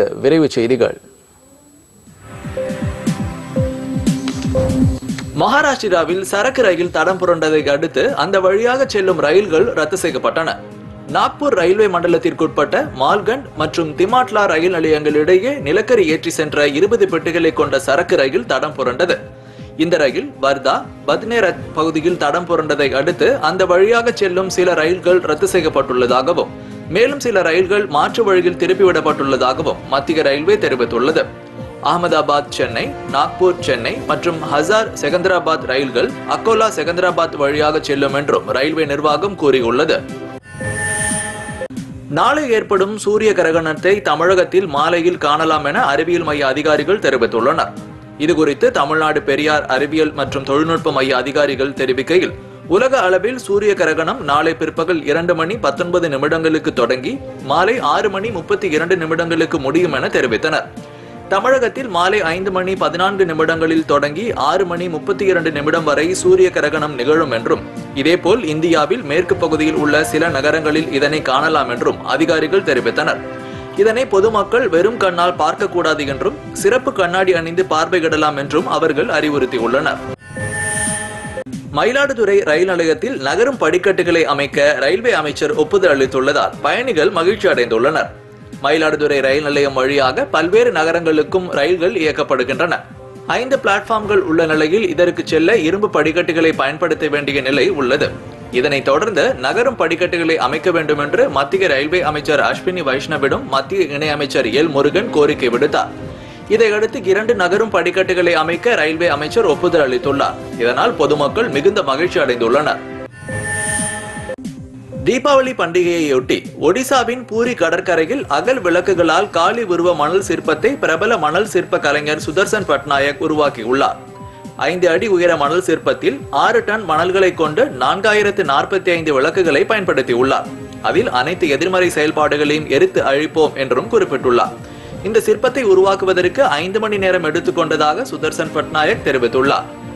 விரைவுச் செய்திகள் மகாராஷ்டிராவில் சரக்கு ரயில் தடம் புரண்டதை அடுத்து அந்த வழியாக செல்லும் ரயில்கள் ரத்து செய்யப்பட்டன நாக்பூர் ரயில்வே மண்டலத்திற்குட்பட்ட மால்கண்ட் மற்றும் திமாட்லா ரயில் நிலையங்களிடையே நிலக்கரி ஏற்றி சென்ற இருபது பெட்டிகளை கொண்ட சரக்கு ரயில் தடம் புரண்டது இந்த ரயில் வர்தா பத்னேரத் பகுதியில் தடம் புரண்டதை அடுத்து அந்த வழியாக செல்லும் சில ரயில்கள் ரத்து செய்யப்பட்டுள்ளதாகவும் மேலும் சில ரயில்கள் மாற்று வழியில் திருப்பிவிடப்பட்டுள்ளதாகவும் மத்திய ரயில்வே தெரிவித்துள்ளது அகமதாபாத் சென்னை நாக்பூர் சென்னை மற்றும் ஹசார் செகந்திராபாத் ரயில்கள் அக்கோலா செகந்திராபாத் வழியாக செல்லும் என்றும் ரயில்வே நிர்வாகம் கூறியுள்ளது நாளை ஏற்படும் சூரிய கிரகணத்தை தமிழகத்தில் மாலையில் காணலாம் என அறிவியல் மைய அதிகாரிகள் தெரிவித்துள்ளனர் இதுகுறித்து தமிழ்நாடு பெரியார் அறிவியல் மற்றும் தொழில்நுட்ப மைய அதிகாரிகள் தெரிவிக்கையில் உலக அளவில் சூரிய கிரகணம் நாளை பிற்பகல் இரண்டு மணி பத்தொன்பது நிமிடங்களுக்கு தொடங்கி மாலை ஆறு மணி முப்பத்தி இரண்டு நிமிடங்களுக்கு முடியும் என தெரிவித்தனர் தமிழகத்தில் மாலை ஐந்து மணி பதினான்கு நிமிடங்களில் தொடங்கி ஆறு மணி முப்பத்தி இரண்டு நிமிடம் வரை சூரிய கிரகணம் நிகழும் என்றும் இதேபோல் இந்தியாவில் மேற்கு பகுதியில் உள்ள சில நகரங்களில் இதனை காணலாம் என்றும் அதிகாரிகள் தெரிவித்தனர் இதனை பொதுமக்கள் வெறும் கண்ணால் பார்க்கக்கூடாது என்றும் சிறப்பு கண்ணாடி அணிந்து பார்வையிடலாம் என்றும் அவர்கள் அறிவுறுத்தியுள்ளனர் மயிலாடுதுறை ரயில் நிலையத்தில் நகரும் படிக்கட்டுகளை அமைக்க ரயில்வே அமைச்சர் ஒப்புதல் அளித்துள்ளதால் பயணிகள் மகிழ்ச்சி அடைந்துள்ளனர் மயிலாடுதுறை ரயில் நிலையம் வழியாக பல்வேறு நகரங்களுக்கும் ரயில்கள் இயக்கப்படுகின்றன ஐந்து பிளாட்ஃபார்ம்கள் உள்ள நிலையில் இதற்கு செல்ல இரும்பு படிக்கட்டுகளை பயன்படுத்த வேண்டிய நிலை உள்ளது இதனைத் தொடர்ந்து நகரும் படிக்கட்டுகளை அமைக்க வேண்டும் என்று மத்திய ரயில்வே அமைச்சர் அஸ்வினி வைஷ்ணவிடம் மத்திய இணையமைச்சர் எல் முருகன் கோரிக்கை விடுத்தார் இதையடுத்து இரண்டு நகரும் படிக்கட்டுகளை அமைக்க ரயில்வே அமைச்சர் ஒப்புதல் அளித்துள்ளார் இதனால் பொதுமக்கள் மிகுந்த மகிழ்ச்சி அடைந்துள்ளனர் தீபாவளி பண்டிகையையொட்டி ஒடிசாவின் பூரி கடற்கரையில் அகல் விளக்குகளால் காளி உருவ மணல் சிற்பத்தை பிரபல மணல் சிற்ப கலைஞர் சுதர்சன் பட்நாயக் உருவாக்கியுள்ளார் ஐந்து அடி உயர மணல் சிற்பத்தில் ஆறு டன் மணல்களை கொண்டு நான்காயிரத்து நாற்பத்தி ஐந்து விளக்குகளை பயன்படுத்தியுள்ளார் அதில் அனைத்து எதிர்மறை செயல்பாடுகளையும் எரித்து அழிப்போம் என்றும் குறிப்பிட்டுள்ளார் இந்த சிற்பத்தை உருவாக்குவதற்கு ஐந்து மணி நேரம் எடுத்துக்கொண்டதாக சுதர்சன் பட்நாயக் தெரிவித்துள்ளார்